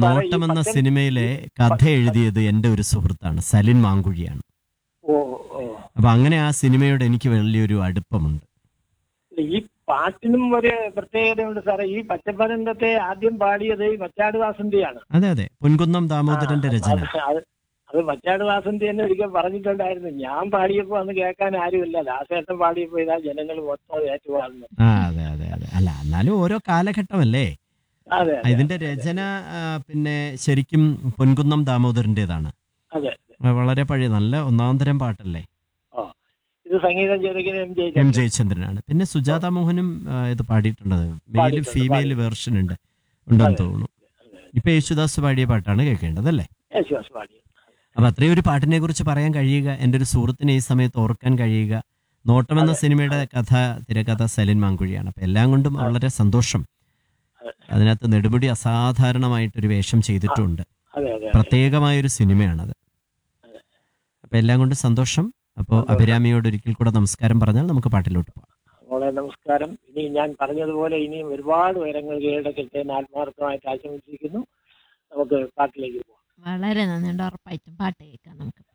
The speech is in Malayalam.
സാറേ, ഈ നോട്ടം എന്ന പച്ചൻ- സിനിമയിലെ കഥ എഴുതിയത് എൻ്റെ ഒരു സുഹൃത്താണ് സലിൻ മാങ്കുഴിയാണ് ഓ ഓ അപ്പൊ അങ്ങനെ ആ സിനിമയോട് എനിക്ക് വലിയൊരു അടുപ്പമുണ്ട് ഈ പാട്ടിനും ഒരു പ്രത്യേകതയുണ്ട് സാറേ ഈ പച്ചപ്പനന്തത്തെ ആദ്യം പാടിയത് ഈ മച്ചാട് വാസന്തിയാണ് അതെ അതെ പൊൻകുന്നം ദാമോദരന്റെ ആ, രചന അത് അത് അത് മച്ചാട് വാസന്തി തന്നെ ഒരിക്കൽ പറഞ്ഞിട്ടുണ്ടായിരുന്നു ഞാൻ പാടിയപ്പോ അന്ന് കേൾക്കാൻ ആരുമില്ല ദാസേട്ടൻ പാടിയപ്പോ ഇതാ ജനങ്ങൾ മൊത്തം ഏറ്റുപാടുന്നു ആ അതെ അതെ അതെ അല്ല എന്നാലും ഓരോ കാലഘട്ടമല്ലേ അതെ ആ, ഇതിന്റെ രചന ആ, പിന്നെ ശരിക്കും പൊൻകുന്നം ദാമോദരന്റേതാണ് അതെ ആ, വളരെ പഴയ നല്ല ഒന്നാം തരം പാട്ടല്ലേ ഓ ഇത് സംഗീതം ചെയ്തിരിക്കുന്ന എം എം ജയിച്ചൻ ജയചന്ദ്രനാണ് പിന്നെ സുജാത മോഹനും ആ, ഇത് പാടിയിട്ടുള്ളത് മെയിലും പാടിയിട്ടുണ്ട്, ഫീമെയിൽ വേർഷൻ ഉണ്ട് ഉണ്ടെന്ന് തോന്നുന്നു ഇപ്പൊ യേശുദാസ് പാടിയ പാട്ടാണ് കേൾക്കേണ്ടത് അല്ലേ യേശുദാസ് പാടി അപ്പൊ അത്രയും ഒരു പാട്ടിനെ കുറിച്ച് പറയാൻ കഴിയുക എൻ്റെ ഒരു സുഹൃത്തിനെ ഈ സമയത്ത് ഓർക്കാൻ കഴിയുക നോട്ടം എന്ന സിനിമയുടെ കഥ തിരക്കഥ സലിൻ മാങ്കുഴിയാണ് അപ്പൊ എല്ലാം കൊണ്ടും വളരെ സന്തോഷം അതെ. അതിനകത്ത് നെടുമുടി അസാധാരണമായിട്ടൊരു വേഷം ചെയ്തിട്ടുണ്ട് അതെ അതെ അതെ. പ്രത്യേകമായൊരു സിനിമയാണത് അപ്പൊ എല്ലാം കൊണ്ടും സന്തോഷം അപ്പോൾ അഭിരാമിയോട് ഒരിക്കൽ കൂടെ നമസ്കാരം പറഞ്ഞാൽ നമുക്ക് പാട്ടിലോട്ട് പോകാം മോളെ നമസ്കാരം ഇനി ഞാൻ പറഞ്ഞതുപോലെ ഇനിയും ഒരുപാട് ഉയരങ്ങൾ കീഴടക്കട്ടെ എന്ന് ആത്മാർത്ഥമായിട്ട് ആശംസിക്കുന്നു നമുക്ക് പാട്ടിലേക്ക് പോകാം വളരെ നന്ദിയുണ്ട് ഉറപ്പായിട്ടും പാട്ട് കേൾക്കാം നമുക്ക്